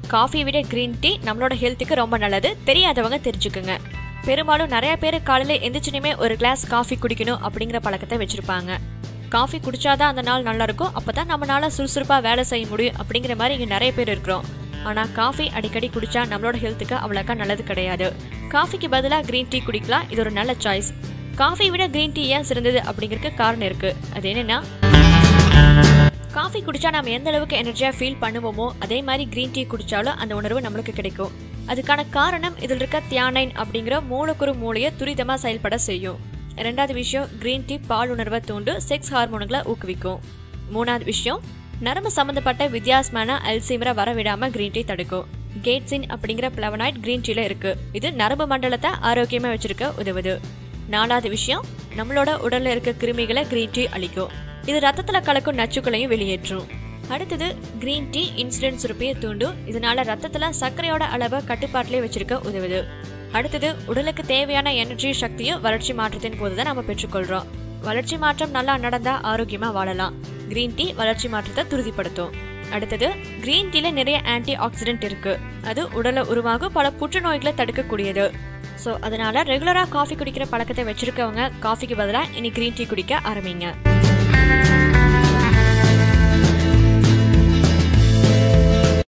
coffee விட green tea நம்மளோட ஹெல்த்துக்கு ரொம்ப நல்லது தெரியாதவங்க தெரிஞ்சுக்குங்க பெரும்பாலும் நிறைய பேர் காலையில் எந்திரிச்சுனுமே ஒரு கிளாஸ் காஃபி குடிக்கணும் அப்படிங்கிற பழக்கத்தை வச்சிருப்பாங்க காஃபி குடிச்சாதான் அந்த நாள் நல்லா இருக்கும் அப்பதான் நம்மளால சுறுசுறுப்பா வேலை செய்ய முடியும் அப்படிங்கிற மாதிரி இங்க நிறைய பேர் இருக்கிறோம் ஆனா காஃபி அடிக்கடி குடிச்சா நம்மளோட ஹெல்த்துக்கு அவ்வளோக்கா நல்லது கிடையாது காஃபிக்கு பதிலாக கிரீன் டீ குடிக்கலாம் இது ஒரு நல்ல சாய்ஸ் காஃபி விட கிரீன் டீ ஏன் சிறந்தது அப்படிங்கிறதுக்கு காரணம் இருக்கு அது என்னன்னா காஃபி குடிச்சா நம்ம எந்த அளவுக்கு எனர்ஜியாக ஃபீல் பண்ணுவோமோ அதே மாதிரி கிரீன் டீ குடிச்சாலும் அந்த உணர்வு நம்மளுக்கு கிடைக்கும் அதுக்கான காரணம் இதில் இருக்க தியானைன் அப்படிங்கிற மூலக்குறு மூளையை துரிதமாக செயல்பட செய்யும் ரெண்டாவது விஷயம் கிரீன் டீ பால் உணர்வை தூண்டு செக்ஸ் ஹார்மோன்களை ஊக்குவிக்கும் மூணாவது விஷயம் நரம்பு சம்மந்தப்பட்ட வித்தியாசமான அல்சீமரை வரவிடாம கிரீன் டீ தடுக்கும் கேட்ஸின் அப்படிங்கிற பிளவனாய்ட் கிரீன் டீல இருக்கு இது நரம்பு மண்டலத்தை ஆரோக்கியமா வச்சிருக்க உதவுது நாலாவது விஷயம் நம்மளோட உடல்ல இருக்க கிருமிகளை கிரீன் டீ அழிக்கும் இது ரத்தத்துல கலக்கும் நச்சுக்களையும் வெளியேற்றும் அடுத்தது கிரீன் டீ இன்சுலின் சுரப்பியை தூண்டும் இதனால ரத்தத்துல சர்க்கரையோட அளவை கட்டுப்பாட்டிலே வச்சிருக்க உதவுது அடுத்தது உடலுக்கு தேவையான எனர்ஜி சக்தியும் வளர்ச்சி மாற்றத்தின் போது தான் நம்ம பெற்றுக்கொள்றோம் வளர்ச்சி மாற்றம் நல்லா நடந்தா ஆரோக்கியமா வாழலாம் கிரீன் டீ வளர்ச்சி மாற்றத்தை துரிதப்படுத்தும் அடுத்தது கிரீன் டீல நிறைய ஆன்டி ஆக்சிடென்ட் இருக்கு அது உடல்ல உருவாகும் பல புற்றுநோய்களை தடுக்கக்கூடியது ஸோ அதனால ரெகுலரா காஃபி குடிக்கிற பழக்கத்தை வச்சிருக்கவங்க காஃபிக்கு பதிலாக இனி கிரீன் டீ குடிக்க ஆரம்பிங்க